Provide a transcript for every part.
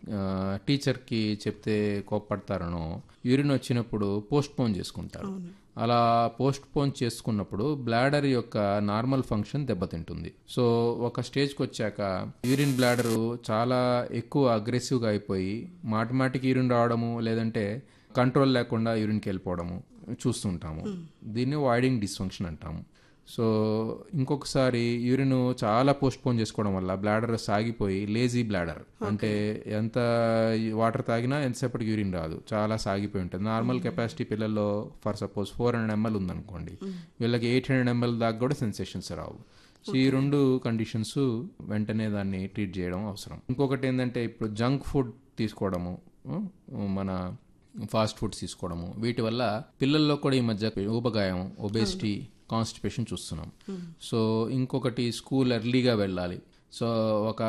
ఆ, టీచర్కి చెప్తే కోప్పడతారనో యూరిన్ వచ్చినప్పుడు పోస్ట్ పోన్ చేసుకుంటారు అలా పోస్ట్ పోన్ చేసుకున్నప్పుడు బ్లాడర్ యొక్క నార్మల్ ఫంక్షన్ దెబ్బతింటుంది సో ఒక స్టేజ్కి వచ్చాక యూరిన్ బ్లాడరు చాలా ఎక్కువ అగ్రెసివ్గా అయిపోయి మాటిమాటికి యూరిన్ రావడము లేదంటే కంట్రోల్ లేకుండా యూరిన్కి వెళ్ళిపోవడము చూస్తుంటాము దీన్ని వాయిడింగ్ డిస్ఫంక్షన్ అంటాము సో ఇంకొకసారి యూరిన్ చాలా పోస్ట్ పోన్ చేసుకోవడం వల్ల బ్లాడర్ సాగిపోయి లేజీ బ్లాడర్ అంటే ఎంత వాటర్ తాగినా ఎంతసేపటికి యూరిన్ రాదు చాలా సాగిపోయి ఉంటుంది నార్మల్ కెపాసిటీ పిల్లల్లో for suppose four hundred ML ఉందనుకోండి వీళ్ళకి ఎయిట్ హండ్రెడ్ ఎంఎల్ దాకా కూడా సెన్సేషన్స్ రావు సో ఈ రెండు కండిషన్స్ వెంటనే దాన్ని ట్రీట్ చేయడం అవసరం ఇంకొకటి ఏంటంటే ఇప్పుడు జంక్ ఫుడ్ తీసుకోవడము ఉం, మన ఫాస్ట్ ఫుడ్స్ తీసుకోవడము వీటి వల్ల పిల్లల్లో కూడా ఈ మధ్య ఊబగాయం ఒబేసిటీ కాన్స్టిపేషన్ చూస్తున్నాం సో ఇంకొకటి స్కూల్ ఎర్లీగా వెళ్ళాలి సో ఒక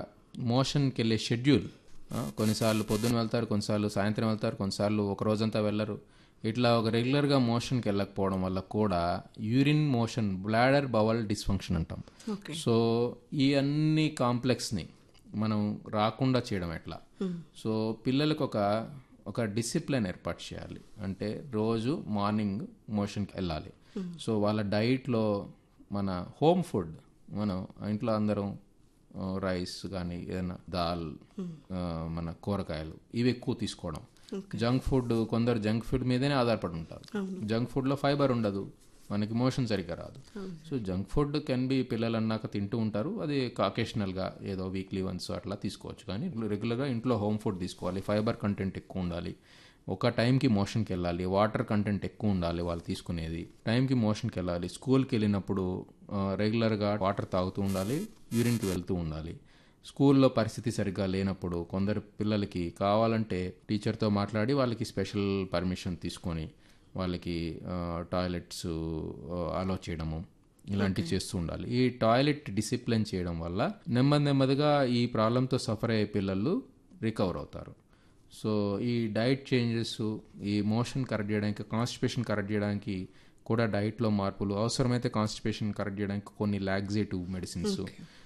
మోషన్కి వెళ్ళే షెడ్యూల్ ఆ, కొన్నిసార్లు పొద్దున్న వెళ్తారు కొన్నిసార్లు సాయంత్రం వెళ్తారు కొన్నిసార్లు ఒక రోజంతా వెళ్ళరు ఇట్లా ఒక రెగ్యులర్గా మోషన్కి వెళ్ళకపోవడం వల్ల కూడా urine motion bladder bowel dysfunction అంటాం ఓకే సో ఈ అన్ని కాంప్లెక్స్ని మనం రాకుండా చేయడం ఎట్లా సో పిల్లలకు ఒక ఒక డిసిప్లిన్ ఏర్పాటు చేయాలి అంటే రోజు మార్నింగ్ మోషన్కి వెళ్ళాలి సో వాళ్ళ డైట్లో మన హోమ్ ఫుడ్ మనం ఇంట్లో అందరం ఆ, రైస్ కానీ ఏదైనా దాల్ ఆ, మన కూరగాయలు ఇవి ఎక్కువ తీసుకోవడం జంక్ ఫుడ్ కొందరు జంక్ ఫుడ్ మీదనే ఆధారపడి ఉంటారు జంక్ ఫుడ్లో ఫైబర్ ఉండదు మనకి మోషన్ సరిగ్గా రాదు so junk food can be పిల్లలు అన్నాక తింటూ ఉంటారు అది అకేషనల్గా ఏదో వీక్లీ వన్స్ అట్లా తీసుకోవచ్చు కానీ రెగ్యులర్గా ఇంట్లో హోమ్ ఫుడ్ తీసుకోవాలి ఫైబర్ కంటెంట్ ఎక్కువ ఉండాలి ఒక టైంకి మోషన్కి వెళ్ళాలి వాటర్ కంటెంట్ ఎక్కువ ఉండాలి వాళ్ళు తీసుకునేది టైంకి మోషన్కి వెళ్ళాలి స్కూల్కి వెళ్ళినప్పుడు ఆ, రెగ్యులర్గా వాటర్ తాగుతూ ఉండాలి యూరిన్కి వెళ్తూ ఉండాలి స్కూల్లో పరిస్థితి సరిగ్గా లేనప్పుడు కొందరు పిల్లలకి కావాలంటే టీచర్తో మాట్లాడి వాళ్ళకి స్పెషల్ పర్మిషన్ తీసుకొని వాళ్ళకి ఆ, టాయిలెట్స్ అలో చేయడము ఇలాంటివి చేస్తూ ఉండాలి ఈ టాయిలెట్ డిసిప్లిన్ చేయడం వల్ల నెమ్మది నెమ్మదిగా ఈ ప్రాబ్లంతో సఫర్ అయ్యే పిల్లలు రికవర్ అవుతారు సో ఈ డైట్ చేంజెస్ ఈ మోషన్ కరెక్ట్ చేయడానికి కాన్స్టిపేషన్ కరెక్ట్ చేయడానికి కూడా డైట్లో మార్పులు అవసరమైతే కాన్స్టిపేషన్ కరెక్ట్ చేయడానికి కొన్ని లాగ్జేటివ్ మెడిసిన్స్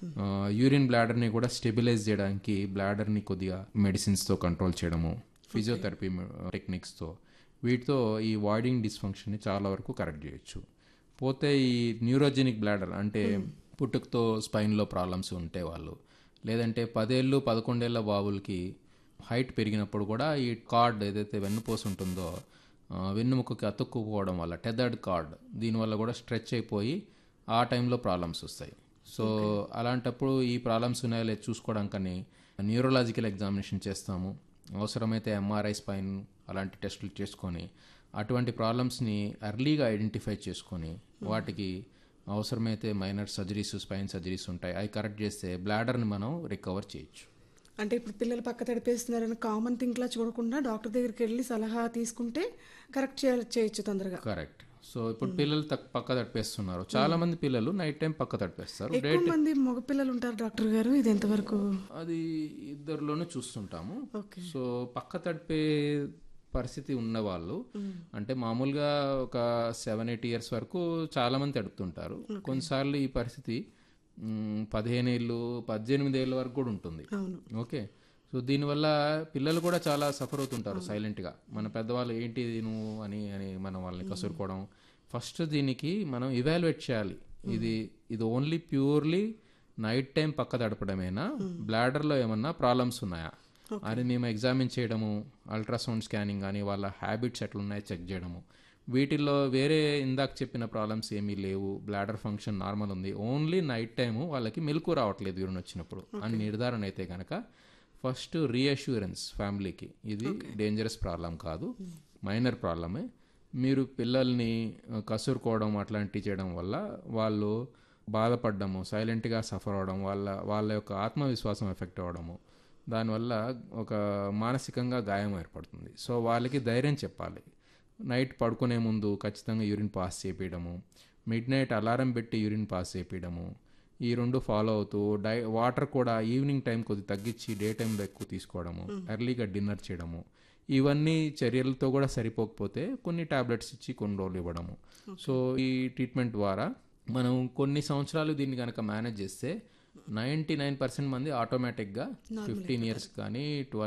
యూరిన్ బ్లాడర్ని కూడా స్టెబిలైజ్ చేయడానికి బ్లాడర్ని కొద్దిగా మెడిసిన్స్తో కంట్రోల్ చేయడము ఫిజియోథెరపీ టెక్నిక్స్తో వీటితో ఈ వాయిడింగ్ డిస్ఫంక్షన్ని చాలా వరకు కరెక్ట్ చేయొచ్చు పోతే ఈ న్యూరోజెనిక్ బ్లాడర్ అంటే పుట్టుకతో స్పైన్లో ప్రాబ్లమ్స్ ఉంటే వాళ్ళు లేదంటే పదేళ్ళు పదకొండేళ్ల బాబులకి హైట్ పెరిగినప్పుడు కూడా ఈ కార్డ్ ఏదైతే వెన్నుపూస ఉంటుందో ఆ, వెన్నుముకకి అతుక్కుపోవడం వల్ల టెదర్డ్ కార్డ్ దీనివల్ల కూడా స్ట్రెచ్ అయిపోయి ఆ టైంలో ప్రాబ్లమ్స్ వస్తాయి సో అలాంటప్పుడు ఈ ప్రాబ్లమ్స్ ఉన్నాయో లేదు చూసుకోవడానికని న్యూరలాజికల్ ఎగ్జామినేషన్ చేస్తాము అవసరమైతే ఎంఆర్ఐ స్పైన్ అలాంటి టెస్టులు చేసుకొని అటువంటి ప్రాబ్లమ్స్ని ఎర్లీగా ఐడెంటిఫై చేసుకొని వాటికి అవసరమైతే మైనర్ సర్జరీస్ స్పైన్ సర్జరీస్ ఉంటాయి అవి కరెక్ట్ చేస్తే బ్లాడర్ని మనం రికవర్ చేయొచ్చు అంటే ఇప్పుడు పిల్లలు పక్క తడిపేస్తున్నారని కామన్ థింక్లా చూడకుండా డాక్టర్ దగ్గరికి వెళ్ళి సలహా తీసుకుంటే కరెక్ట్ చేయాలి చేయొచ్చు తొందరగా కరెక్ట్ సో ఇప్పుడు పిల్లలు తక్ పక్క తడిపేస్తున్నారు చాలా మంది పిల్లలు నైట్ టైం పక్క తడిపేస్తారు ఎక్కువ మంది మగపిల్లలు ఉంటారు డాక్టర్ గారు ఇది ఎంతవరకు అది ఇద్దరిలోనూ చూస్తుంటాము ఓకే సో పక్క తడిపే పరిస్థితి ఉన్న వాళ్ళు అంటే మామూలుగా ఒక సెవెన్ ఎయిట్ ఇయర్స్ వరకు చాలా మంది తడుపుతుంటారు కొన్నిసార్లు ఈ పరిస్థితి మ్, పదిహేను ఏళ్ళు పద్దెనిమిది ఏళ్ళ వరకు కూడా ఉంటుంది అవును ఓకే సో దీనివల్ల పిల్లలు కూడా చాలా సఫర్ అవుతుంటారు సైలెంట్గా మన పెద్దవాళ్ళు ఏంటి ఇది నువ్వు అని అని మనం వాళ్ళని కసురుకోవడం ఫస్ట్ దీనికి మనం ఇవాల్యుయేట్ చేయాలి ఇది ఇది ఓన్లీ ప్యూర్లీ నైట్ టైం పక్క తడపడమేనా బ్లాడర్లో ఏమన్నా ప్రాబ్లమ్స్ ఉన్నాయా అని మేము ఎగ్జామిన్ చేయడము అల్ట్రాసౌండ్ స్కానింగ్ కానీ వాళ్ళ హ్యాబిట్స్ ఎట్లున్నాయో చెక్ చేయడము వీటిల్లో వేరే ఇందాక చెప్పిన ప్రాబ్లమ్స్ ఏమీ లేవు బ్లాడర్ ఫంక్షన్ నార్మల్ ఉంది ఓన్లీ నైట్ టైము వాళ్ళకి మెలకు రావట్లేదు యూరిన్ వచ్చినప్పుడు అని నిర్ధారణ అయితే కనుక ఫస్ట్ రీఅష్యూరెన్స్ ఫ్యామిలీకి ఇది డేంజరస్ ప్రాబ్లం కాదు మైనర్ ప్రాబ్లమే మీరు పిల్లల్ని ఆ, కసురుకోవడం అట్లాంటివి చేయడం వల్ల వాళ్ళు బాధపడ్డము సైలెంట్గా సఫర్ అవడం వాళ్ళ వాళ్ళ యొక్క ఆత్మవిశ్వాసం ఎఫెక్ట్ అవ్వడము దానివల్ల ఒక మానసికంగా గాయం ఏర్పడుతుంది సో వాళ్ళకి ధైర్యం చెప్పాలి నైట్ పడుకునే ముందు ఖచ్చితంగా యూరిన్ పాస్ చేపించడము మిడ్ నైట్ అలారం పెట్టి యూరిన్ పాస్ చేపించడము ఈ రెండు ఫాలో అవుతూ డై వాటర్ కూడా ఈవినింగ్ టైం కొద్ది తగ్గించి డే టైంలో ఎక్కువ తీసుకోవడము ఎర్లీగా డిన్నర్ చేయడము ఇవన్నీ చర్యలతో కూడా సరిపోకపోతే కొన్ని టాబ్లెట్స్ ఇచ్చి కొన్ని రోజులు ఇవ్వడము సో ఈ ట్రీట్మెంట్ ద్వారా మనం కొన్ని సంవత్సరాలు దీన్ని కనుక మేనేజ్ చేస్తే నైంటీ నైన్ పర్సెంట్ మంది ఆటోమేటిక్గా ఫిఫ్టీన్ ఇయర్స్ కానీ ట్వెల్వ్